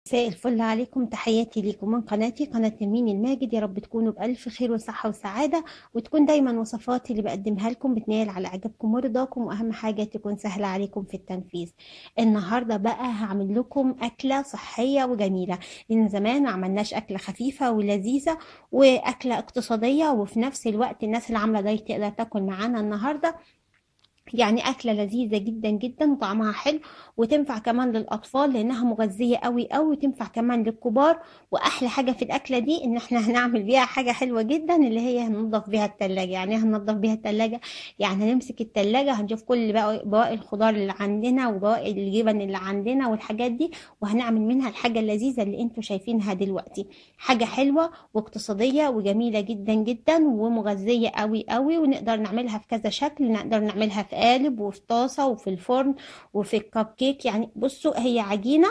مساء الفل عليكم تحياتي ليكم من قناتي قناة نرمين الماجد يا رب تكونوا بألف خير وصحة وسعادة وتكون دايما وصفاتي اللي بقدمها لكم بتنال على إعجابكم ورضاكم وأهم حاجة تكون سهلة عليكم في التنفيذ النهاردة بقى هعمل لكم أكلة صحية وجميلة لأن زمان ما عملناش أكلة خفيفة ولذيذة وأكلة اقتصادية وفي نفس الوقت الناس اللي عاملة دايت تقدر تاكل معانا النهاردة يعني أكلة لذيذة جدا جدا وطعمها حلو وتنفع كمان للأطفال لأنها مغذية قوي قوي وتنفع كمان للكبار وأحلى حاجة في الأكلة دي إن إحنا هنعمل بيها حاجة حلوة جدا اللي هي هننضف بيها التلاجة يعني هننضف بيها التلاجة يعني هنمسك التلاجة هنشوف كل بقى بواقي الخضار اللي عندنا وبواقي الجبن اللي عندنا والحاجات دي وهنعمل منها الحاجة اللذيذة اللي انتوا شايفينها دلوقتي حاجة حلوة واقتصادية وجميلة جدا جدا ومغذية قوي قوي ونقدر نعملها في كذا شكل نقدر نعملها في قالب وفي طاسة وفي الفرن وفي الكب كيك يعني بصوا هي عجينة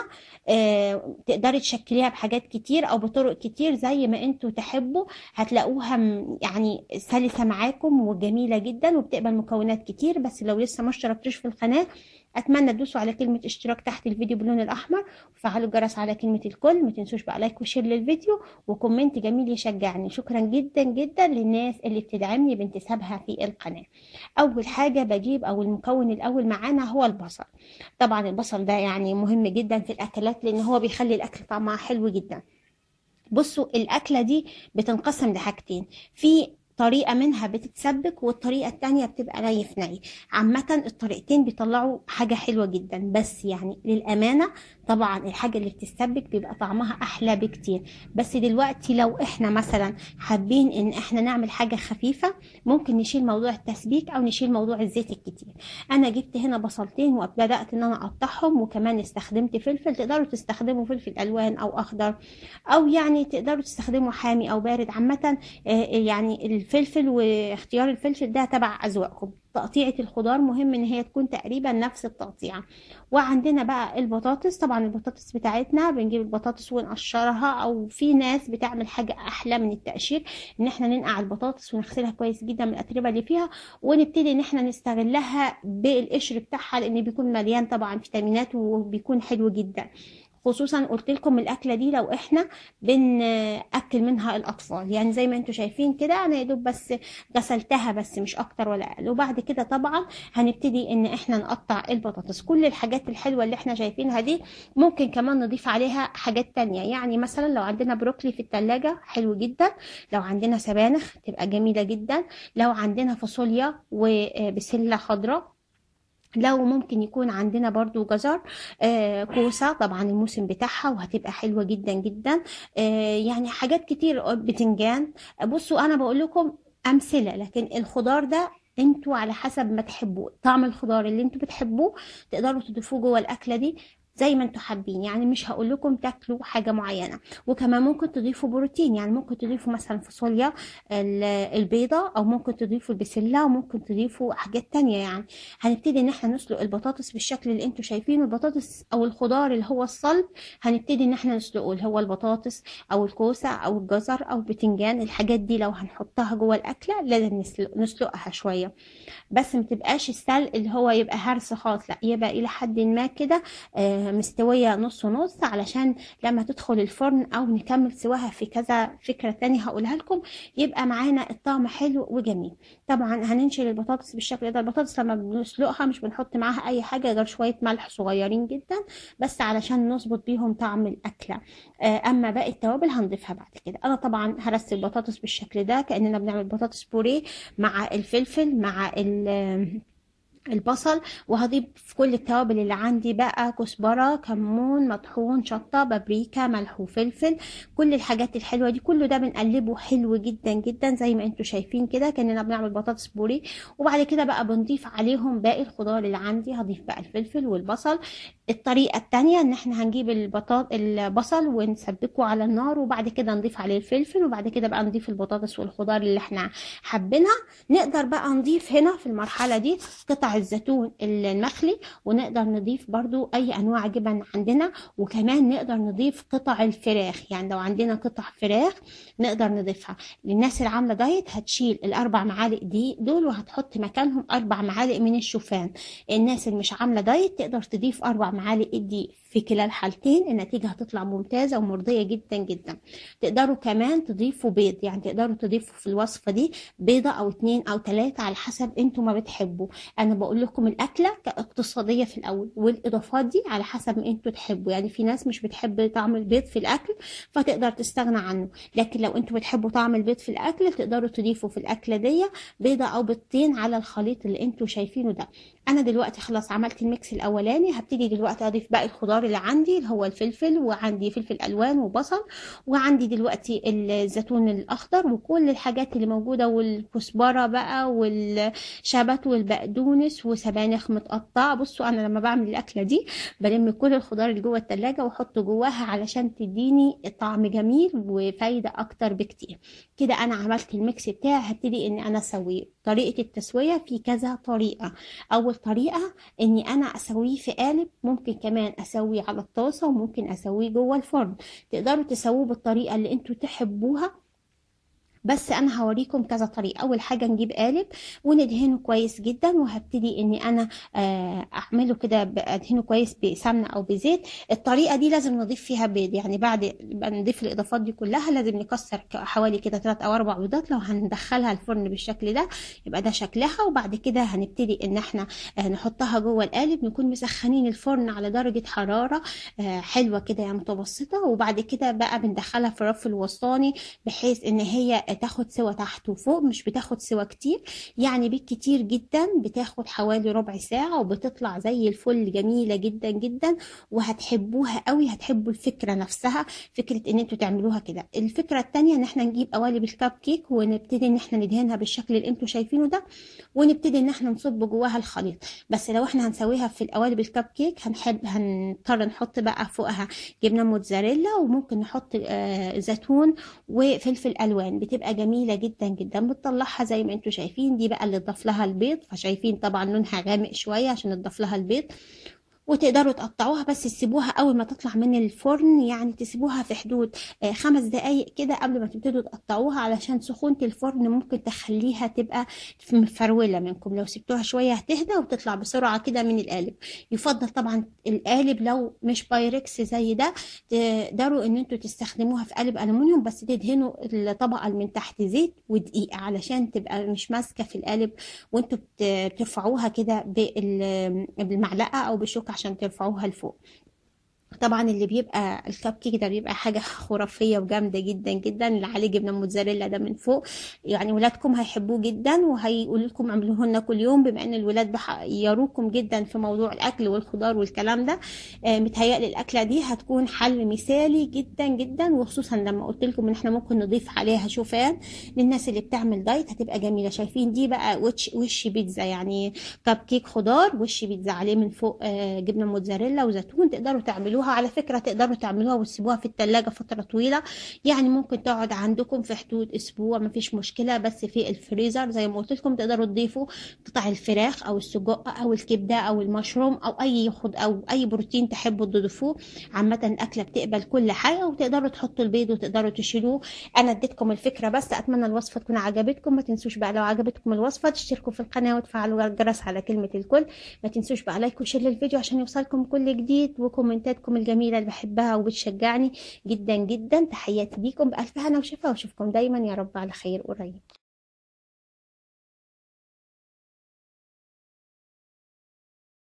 آه تقدري تشكليها بحاجات كتير او بطرق كتير زي ما انتوا تحبوا هتلاقوها م- يعني سلسة معاكم وجميلة جدا وبتقبل مكونات كتير بس لو لسه ما اشتركتوش في القناة اتمنى تدوسوا على كلمة اشتراك تحت الفيديو باللون الاحمر وفعلوا الجرس على كلمة الكل ما تنسوش بقى لايك وشير للفيديو وكومنت جميل يشجعني شكرا جدا جدا للناس اللي بتدعمني بانتسابها في القناة اول حاجة بجيب او المكون الاول معانا هو البصل طبعا البصل ده يعني مهم جدا في الاكلات لان هو بيخلي الاكل طعمها حلو جدا بصوا الأكلة دي بتنقسم لحاجتين في طريقة منها بتتسبك والطريقة التانية بتبقى ني في ني عامة الطريقتين بيطلعوا حاجة حلوة جدا بس يعني للأمانة طبعا الحاجة اللي بتتسبك بيبقى طعمها أحلى بكتير بس دلوقتي لو احنا مثلا حابين ان احنا نعمل حاجة خفيفة ممكن نشيل موضوع التسبيك او نشيل موضوع الزيت الكتير انا جبت هنا بصلتين وبدأت ان انا اقطعهم وكمان استخدمت فلفل تقدروا تستخدموا فلفل الوان او اخضر او يعني تقدروا تستخدموا حامي او بارد عامة آه، يعني الفلفل واختيار الفلفل ده تبع اذواقكم تقطيعة الخضار مهم ان هي تكون تقريبا نفس التقطيعة وعندنا بقى البطاطس طبعا البطاطس بتاعتنا بنجيب البطاطس ونقشرها او في ناس بتعمل حاجة احلى من التقشير ان احنا ننقع البطاطس ونغسلها كويس جدا من الاتربة اللي فيها ونبتدي ان احنا نستغلها بالقشر بتاعها لان بيكون مليان طبعا فيتامينات وبيكون حلو جدا خصوصا قلت لكم الاكله دي لو احنا بناكل منها الاطفال يعني زي ما انتم شايفين كده انا يا دوب بس غسلتها بس مش اكتر ولا اقل وبعد كده طبعا هنبتدي ان احنا نقطع البطاطس كل الحاجات الحلوه اللي احنا شايفينها دي ممكن كمان نضيف عليها حاجات تانية يعني مثلا لو عندنا بروكلي في التلاجة حلو جدا لو عندنا سبانخ تبقى جميله جدا لو عندنا فاصوليا وبسله خضراء لو ممكن يكون عندنا برضو جزر آه كوسة طبعا الموسم بتاعها وهتبقى حلوة جدا جدا آه يعني حاجات كتير بتنجان بصوا انا بقول لكم امثلة لكن الخضار ده انتوا على حسب ما تحبوا طعم الخضار اللي انتوا بتحبوه تقدروا تضيفوه جوه الاكلة دي زي ما انتوا حابين يعني مش هقول لكم تاكلوا حاجه معينه وكمان ممكن تضيفوا بروتين يعني ممكن تضيفوا مثلا فاصوليا ال- البيضه او ممكن تضيفوا البسله وممكن تضيفوا حاجات تانية يعني هنبتدي ان احنا نسلق البطاطس بالشكل اللي انتوا شايفينه البطاطس او الخضار اللي هو الصلب هنبتدي ان احنا نسلقه اللي هو البطاطس او الكوسه او الجزر او البتنجان الحاجات دي لو هنحطها جوه الاكله لازم نسلق نسلقها شويه بس ما تبقاش السلق اللي هو يبقى هرس خالص لا يبقى الى حد ما كده آه، مستويه نص ونص علشان لما تدخل الفرن او نكمل سواها في كذا فكره تانية هقولها لكم يبقى معانا الطعم حلو وجميل طبعا هننشل البطاطس بالشكل ده البطاطس لما بنسلقها مش بنحط معاها اي حاجه غير شويه ملح صغيرين جدا بس علشان نظبط بيهم طعم الاكله آه، اما باقي التوابل هنضيفها بعد كده انا طبعا هرست البطاطس بالشكل ده كاننا بنعمل بطاطس بوريه مع الفلفل مع ال البصل وهضيف كل التوابل اللي عندي بقى كزبرة كمون مطحون شطة بابريكا ملح وفلفل كل الحاجات الحلوة دي كله ده بنقلبه حلو جدا جدا زي ما انتوا شايفين كده كأننا بنعمل بطاطس بوري وبعد كده بقى بنضيف عليهم باقي الخضار اللي عندي هضيف بقى الفلفل والبصل الطريقة التانية ان احنا هنجيب البطاط البصل ونسبكه على النار وبعد كده نضيف عليه الفلفل وبعد كده بقى نضيف البطاطس والخضار اللي احنا حابينها نقدر بقى نضيف هنا في المرحلة دي قطع الزيتون المخلي ونقدر نضيف برضو اي انواع جبن عندنا وكمان نقدر نضيف قطع الفراخ يعني لو عندنا قطع فراخ نقدر نضيفها للناس اللي عاملة دايت هتشيل الاربع معالق دي دول وهتحط مكانهم اربع معالق من الشوفان الناس اللي مش عاملة دايت تقدر تضيف اربع معالق الدقيق في في كلا الحالتين النتيجة هتطلع ممتازة ومرضية جدا جدا تقدروا كمان تضيفوا بيض يعني تقدروا تضيفوا في الوصفة دي بيضة أو اتنين أو تلاتة على حسب انتوا ما بتحبوا أنا بقول لكم الأكلة اقتصادية في الأول والإضافات دي على حسب ما انتوا تحبوا يعني في ناس مش بتحب طعم البيض في الأكل فتقدر تستغنى عنه لكن لو انتوا بتحبوا طعم البيض في الأكل تقدروا تضيفوا في الأكلة دي بيضة أو بيضتين على الخليط اللي انتوا شايفينه ده انا دلوقتي خلاص عملت الميكس الاولاني هبتدي دلوقتي اضيف باقي الخضار اللي عندي اللي هو الفلفل وعندي فلفل الوان وبصل وعندي دلوقتي الزيتون الاخضر وكل الحاجات اللي موجوده والكزبره بقى والشبت والبقدونس وسبانخ متقطعه بصوا انا لما بعمل الاكله دي بلم كل الخضار اللي جوه التلاجة واحطه جواها علشان تديني طعم جميل وفايده اكتر بكتير كده انا عملت الميكس بتاعي هبتدي ان انا اسويه طريقه التسويه في كذا طريقه اول طريقه اني انا اسويه في قالب ممكن كمان اسويه على الطاسه وممكن اسويه جوه الفرن تقدروا تسووه بالطريقه اللي انتوا تحبوها بس انا هوريكم كذا طريقه اول حاجه نجيب قالب وندهنه كويس جدا وهبتدي اني انا اعمله كده ادهنه كويس بسمنه او بزيت الطريقه دي لازم نضيف فيها بيض يعني بعد ما نضيف الاضافات دي كلها لازم نكسر حوالي كده 3 او 4 بيضات لو هندخلها الفرن بالشكل ده يبقى ده شكلها وبعد كده هنبتدي ان احنا نحطها جوه القالب نكون مسخنين الفرن على درجه حراره حلوه كده يعني متوسطه وبعد كده بقى بندخلها في الرف الوسطاني بحيث ان هي تاخد سوا تحت وفوق مش بتاخد سوا كتير يعني بالكتير جدا بتاخد حوالي ربع ساعة وبتطلع زي الفل جميلة جدا جدا وهتحبوها قوي هتحبوا الفكرة نفسها فكرة ان انتوا تعملوها كده الفكرة التانية ان احنا نجيب قوالب الكب كيك ونبتدي ان احنا ندهنها بالشكل اللي انتوا شايفينه ده ونبتدي ان احنا نصب جواها الخليط بس لو احنا هنسويها في القوالب الكب كيك هنحب هنضطر نحط بقى فوقها جبنة موتزاريلا وممكن نحط آه زيتون وفلفل الوان بتبقى جميلة جدا جدا بتطلعها زي ما انتوا شايفين دي بقى اللي اتضاف لها البيض فشايفين طبعا لونها غامق شوية عشان اتضاف لها البيض وتقدروا تقطعوها بس تسيبوها اول ما تطلع من الفرن يعني تسيبوها في حدود خمس دقايق كده قبل ما تبتدوا تقطعوها علشان سخونة الفرن ممكن تخليها تبقى مفرولة منكم لو سبتوها شوية هتهدى وتطلع بسرعة كده من القالب يفضل طبعا القالب لو مش بايركس زي ده تقدروا ان انتوا تستخدموها في قالب الومنيوم بس تدهنوا الطبقة اللي من تحت زيت ودقيق علشان تبقى مش ماسكة في القالب وانتوا بترفعوها كده بالمعلقة او بالشوكة عشان ترفعوها لفوق طبعا اللي بيبقى الكب كيك ده بيبقى حاجه خرافيه وجامده جدا جدا اللي عليه جبنه موتزاريلا ده من فوق يعني ولادكم هيحبوه جدا وهيقولوا لكم اعملوه لنا كل يوم بما ان الولاد بيروكم جدا في موضوع الاكل والخضار والكلام ده آه متهيألي الاكله دي هتكون حل مثالي جدا جدا وخصوصا لما قلت لكم ان احنا ممكن نضيف عليها شوفان للناس اللي بتعمل دايت هتبقى جميله شايفين دي بقى وش وش بيتزا يعني كب كيك خضار وش بيتزا عليه من فوق آه جبنه موتزاريلا وزيتون تقدروا تعملوها على فكرة تقدروا تعملوها وتسيبوها في التلاجة فترة طويلة يعني ممكن تقعد عندكم في حدود اسبوع مفيش مشكلة بس في الفريزر زي ما قلت لكم تقدروا تضيفوا قطع الفراخ او السجق او الكبدة او المشروم او اي خد او اي بروتين تحبوا تضيفوه عامة الاكلة بتقبل كل حاجة وتقدروا تحطوا البيض وتقدروا تشيلوه انا اديتكم الفكرة بس اتمنى الوصفة تكون عجبتكم ما تنسوش بقى لو عجبتكم الوصفة تشتركوا في القناة وتفعلوا الجرس على كلمة الكل ما تنسوش بقى لايك وشير للفيديو عشان يوصلكم كل جديد وكومنتاتكم الجميلة اللي بحبها وبتشجعني جدا جدا تحياتي ليكم بألف هنا وشفا واشوفكم دايما يا رب على خير قريب